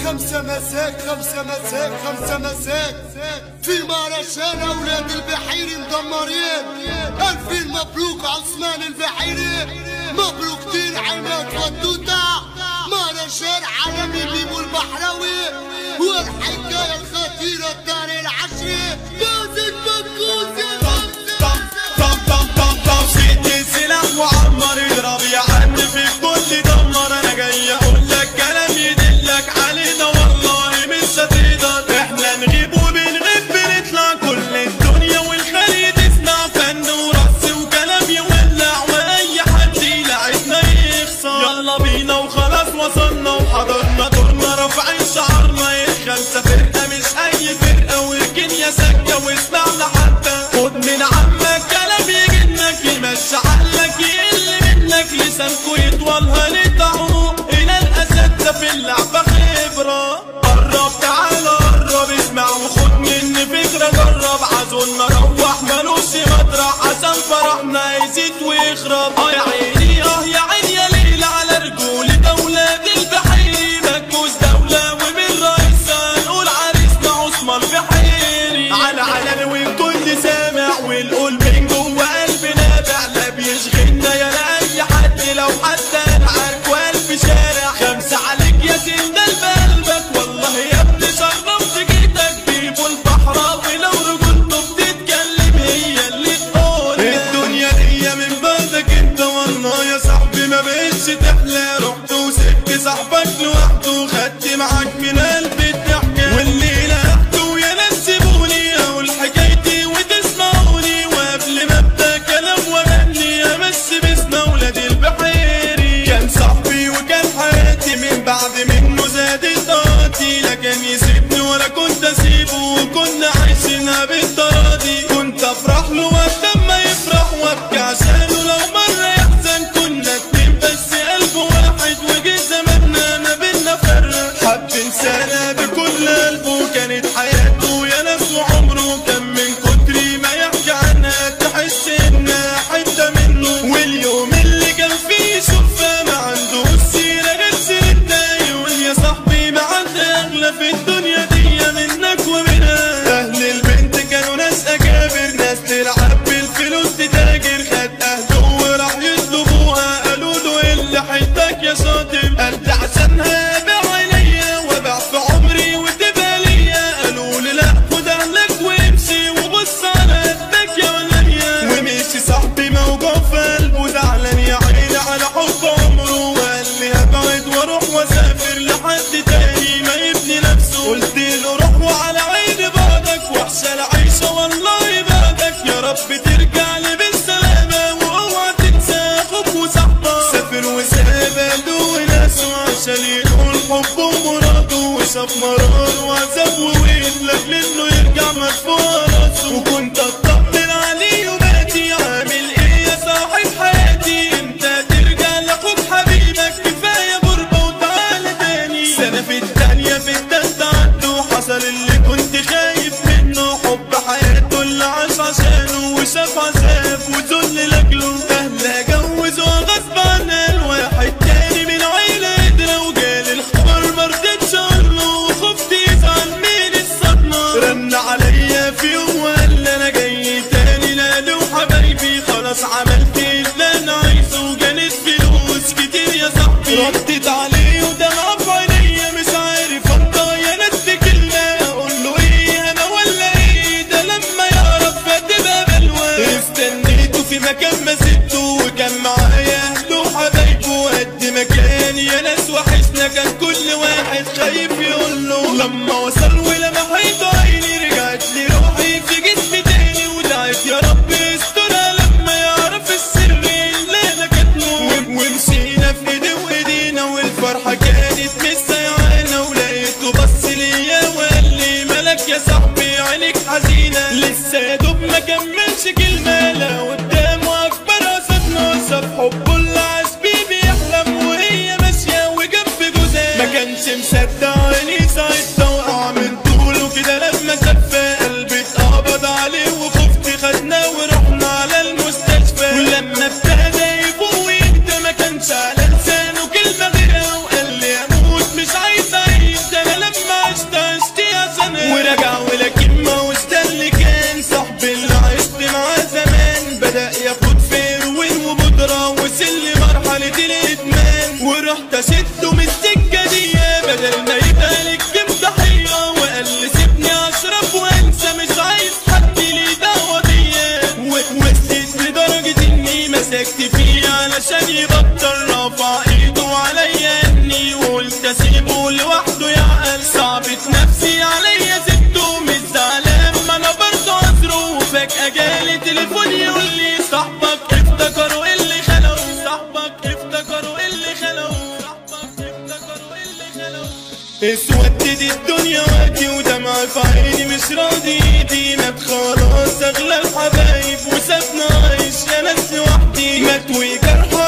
خمسة مساك خمسة مساك خمسة مساك في مهرجان أولاد البحيري مدمرين ألفين مبروك عثمان البحيري مبروك دين عماد ودودة مهرجان عالمي بيبو البحراوي والحكاية الخطيرة الدار العشري مازن مكوزي طم طم طم طم طم شد السلاح وعمر اضرب يا عم في كل دمر انا جاي اقول لك كلام يدلك علينا والله مش هتقدر احنا نغيب وبنغيب بنطلع كل الدنيا والخليج تسمع فن ورقص وكلام يولع واي حد يلعبنا يخسر يلا بينا وخلاص وصلنا وحضرنا دورنا رافعين شعرنا الخمسه فرقه مش اي فرقه واركن يا سكه واسمعنا حتى خد من عمك كلام يجنك يمشي عقلك يقل منك لسانكو يطول هنقطعه هنا الاساتذه في اللعبه خبره قرب تعالى قرب اسمع وخد مني فكره جرب عزولنا روح ملوش مطرح عشان فرحنا يزيد ويخرب اه يا عيني اه يا عيني يا ليل على رجولة اولاد البحيري مكبوس دولة ومن رئيسها نقول عريسنا عثمان البحيري على علن والكل سامع والقول من جوه قلبنا لا بيشغلنا يا لاي حد لو حتى العرك والف شارع خمسة عليك يا سيدنا بقلبك والله يا ابني شرفت جيتك بيبو البحراوي لو رجولته بتتكلم هي اللي تقول الدنيا دي من بعدك انت والله يا صاحبي ما بقتش تحلى رحت وسبت صاحبك لوحده خدت معاك من قلبي الضحكة والليلة رحتوا يا ناس سيبوني اقول حكايتي وتسمعوني وقبل ما ابدا كلام واغني امس باسم اولاد البحيري كان صاحبي وكان حياتي من بعد منه زادت طاقتي لا كان يسيبني ولا كنت اسيبه وكنا عايشينها بالتراضي كنت افرح له وقت ما يفرح وابكي عشانه لو مرة يحزن كنا اتنين بس قلب واحد وجه زماننا ما بينا فرق حب انسانة بكل قلبه كانت حياته يا ناس وعمره كان من كتر ما يحكي عنها تحس انها حتة منه واليوم اللي كان فيه شوفها ما عنده السيرة غير سيرتنا يقول يا صاحبي ما عندي اغلى في الدنيا دي منك ومنها اهل البنت كانوا ناس اكابر ناس تلعب بالفلوس تتاجر خد اهله وراح يطلبوها قالوا له إيه اللي حيتك يا شاطر قد عشانها ابيع عينيا وابيع في عمري وتبقى ليا قالوا لي لا خد اهلك وامشي وبص على قدك يا وليا ومشي صاحبي موجوع في قلبه زعلان يا عيني على حب عمره وقال لي هبعد واروح واسافر لحد تاني ما يبني نفسه قلت له روح وعلى عيني بعدك وحشه العيشه والله بعدك يا رب ترجع لي بالسلامه واوعى تنسى اخوك وصاحبك سافر وساب اهله وناسه عشان ينقل حبه ومراده وشاف مرار وعذاب وويل لاجل انه يرجع مدفوع راسه وكنت اطمن عليه وباتي عامل ايه يا صاحب حياتي انت ترجع لاخوك حبيبك كفايه غربه وتعالى تاني سنه في التانيه في التالتة عدوا حصل اللي كنت خايف منه حب حياته اللي عاش عشانه وشاف عذاب وذل لاجله اهله جوزوا غصب عنها الواحد تاني من عيله قدره وجالي الخبر مرضتش اقوله وخفت يزعل من الصدمه رن عليا في يوم وقال لي انا جاي تاني لا له حبايبي خلاص عملت اللي انا عايزه وجانت فلوس كتير يا صاحبي ردت عليه ودمع في عينيا مش عارف انطق يا ناس كلمه اقول له ايه انا ولا ايه ده لما يعرف هتبقى بلوى استنيته في مكان ما سبته وكان معايا اهله وحبايبه قد ما كان يا ناس وحشنا كان كل واحد خايف يقول له لما وصل ولمحيت عيني رجعت لي روحي في جسمي تاني ودعيت يا رب استرها لما يعرف السر اللي انا كاتمه ومشينا في ايدي وايدينا والفرحه كانت مستيعانا ولقيته بص ليا وقال لي مالك يا صاحبي عينيك حزينه لسه يا دوب ما كملش كلمه لا قدامه اكبر صدمه وصف حبه اللي عاش بيه بيحلم وهي ماشيه وجنب جوزها ما كانش مصدق عيني ساعتها وقع من طوله كده لما شافها قلبي اتقبض عليه وخفت خدناه ورحنا على المستشفى ولما ابتدى يفوق ويهدى ما كانش على لسانه كلمه غيرها وقال لي اموت مش عايز اعيش ده انا لوحده يعقل صعبت نفسي عليا سبته مش زعلان ما انا برضه عذره وفجأة جالي تليفون يقول لي صاحبك افتكروا اللي خلقوا صاحبك افتكروا اللي خلقوا صاحبك افتكروا اللي خلقوا اسودت الدنيا وقتي ودمع في عيني مش راضي ايدي مات خلاص اغلى الحبايب وسابنا عايش يا ناس لوحدي مات وجرحى